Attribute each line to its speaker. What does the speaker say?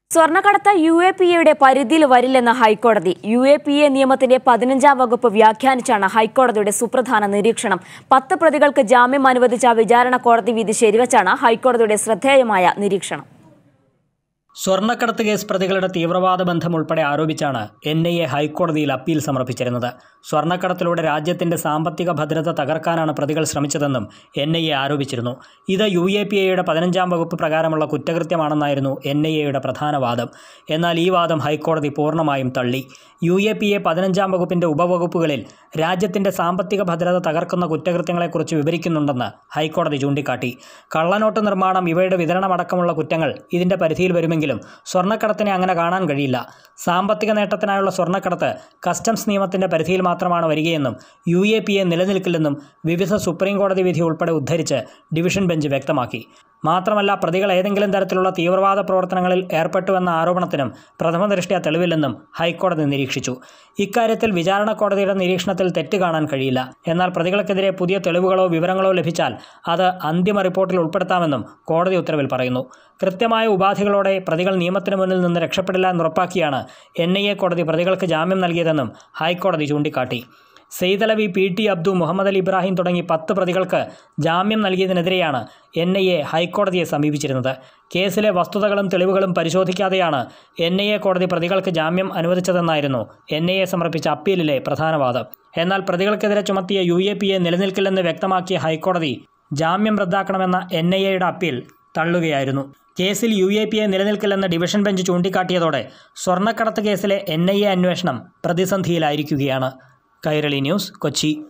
Speaker 1: സ്വർണ്ണക്കടത്ത് U A P എയുടെ പരിധിയിൽ വരില്ലെന്ന് ഹൈക്കോടതി യു എ പി എ നിയമത്തിന്റെ പതിനഞ്ചാം വകുപ്പ് വ്യാഖ്യാനിച്ചാണ് ഹൈക്കോടതിയുടെ സുപ്രധാന നിരീക്ഷണം പത്ത് പ്രതികൾക്ക് ജാമ്യം അനുവദിച്ച വിചാരണ കോടതി വിധി ശരിവച്ചാണ് ഹൈക്കോടതിയുടെ ശ്രദ്ധേയമായ നിരീക്ഷണം
Speaker 2: സ്വർണ്ണക്കടത്ത് കേസ് പ്രതികളുടെ തീവ്രവാദ ബന്ധം ഉൾപ്പെടെ ആരോപിച്ചാണ് എൻ ഐ എ ഹൈക്കോടതിയിൽ അപ്പീൽ സമർപ്പിച്ചിരുന്നത് സ്വർണ്ണക്കടത്തിലൂടെ രാജ്യത്തിന്റെ സാമ്പത്തിക ഭദ്രത തകർക്കാനാണ് പ്രതികൾ ശ്രമിച്ചതെന്നും എൻ ഐ എ ആരോപിച്ചിരുന്നു ഇത് യു എ പി എയുടെ പതിനഞ്ചാം വകുപ്പ് പ്രകാരമുള്ള കുറ്റകൃത്യമാണെന്നായിരുന്നു എൻ ഐ എയുടെ പ്രധാന വാദം എന്നാൽ ഈ വാദം ഹൈക്കോടതി പൂർണ്ണമായും തള്ളി യു എ പി എ പതിനഞ്ചാം വകുപ്പിന്റെ ഉപവകുപ്പുകളിൽ രാജ്യത്തിന്റെ സാമ്പത്തിക ഭദ്രത തകർക്കുന്ന കുറ്റകൃത്യങ്ങളെക്കുറിച്ച് വിവരിക്കുന്നുണ്ടെന്ന് ഹൈക്കോടതി ചൂണ്ടിക്കാട്ടി കള്ളനോട്ട് നിർമ്മാണം ഇവയുടെ വിതരണമടക്കമുള്ള കുറ്റങ്ങൾ ഇതിന്റെ പരിധിയിൽ വരുമെങ്കിലും സ്വർണ്ണക്കടത്തിനെ അങ്ങനെ കാണാൻ കഴിയില്ല സാമ്പത്തിക നേട്ടത്തിനായുള്ള സ്വർണ്ണക്കടത്ത് കസ്റ്റംസ് നിയമത്തിന്റെ പരിധിയിൽ മാത്രമാണ് വരികയെന്നും യു എ പി എ നിലനിൽക്കില്ലെന്നും വിവിധ സുപ്രീം കോടതി വിധി ഉൾപ്പെടെ ഉദ്ധരിച്ച് ഡിവിഷൻ ബെഞ്ച് വ്യക്തമാക്കി മാത്രമല്ല പ്രതികൾ ഏതെങ്കിലും തരത്തിലുള്ള തീവ്രവാദ പ്രവർത്തനങ്ങളിൽ ഏർപ്പെട്ടുവെന്ന ആരോപണത്തിനും പ്രഥമ ദൃഷ്ട്യാ തെളിവില്ലെന്നും ഹൈക്കോടതി നിരീക്ഷിച്ചു ഇക്കാര്യത്തിൽ വിചാരണ കോടതിയുടെ നിരീക്ഷണത്തിൽ തെറ്റ് കാണാൻ കഴിയില്ല എന്നാൽ പ്രതികൾക്കെതിരെ പുതിയ തെളിവുകളോ വിവരങ്ങളോ ലഭിച്ചാൽ അത് അന്തിമ റിപ്പോർട്ടിൽ ഉൾപ്പെടുത്താമെന്നും കോടതി ഉത്തരവിൽ പറയുന്നു കൃത്യമായ ഉപാധികളോടെ പ്രതികൾ നിയമത്തിന് മുന്നിൽ നിന്ന് രക്ഷപ്പെടില്ല എന്നുറപ്പാക്കിയാണ് എൻ ഐ എ കോടതി പ്രതികൾക്ക് ജാമ്യം നൽകിയതെന്നും ഹൈക്കോടതി ചൂണ്ടിക്കാട്ടി സെയ്തലവി പി ടി അബ്ദു മുഹമ്മദ് അലി ഇബ്രാഹിം തുടങ്ങി പത്ത് പ്രതികൾക്ക് ജാമ്യം നൽകിയതിനെതിരെയാണ് എൻ ഐ എ ഹൈക്കോടതിയെ സമീപിച്ചിരുന്നത് കേസിലെ വസ്തുതകളും തെളിവുകളും പരിശോധിക്കാതെയാണ് എൻ ഐ എ കോടതി പ്രതികൾക്ക് ജാമ്യം അനുവദിച്ചതെന്നായിരുന്നു എൻ ഐ എ സമർപ്പിച്ച അപ്പീലിലെ പ്രധാന വാദം എന്നാൽ പ്രതികൾക്കെതിരെ ചുമത്തിയ യു എ പി എ നിലനിൽക്കില്ലെന്ന് വ്യക്തമാക്കിയ ഹൈക്കോടതി ജാമ്യം റദ്ദാക്കണമെന്ന എൻ ഐ എയുടെ അപ്പീൽ തള്ളുകയായിരുന്നു കേസിൽ യു എ പി എ നിലനിൽക്കില്ലെന്ന് ഡിവിഷൻ ബെഞ്ച് ചൂണ്ടിക്കാട്ടിയതോടെ സ്വർണ്ണക്കടത്ത് കേസിലെ എൻ ഐ എ അന്വേഷണം പ്രതിസന്ധിയിലായിരിക്കുകയാണ് കൈരളി ന്യൂസ് കൊച്ചി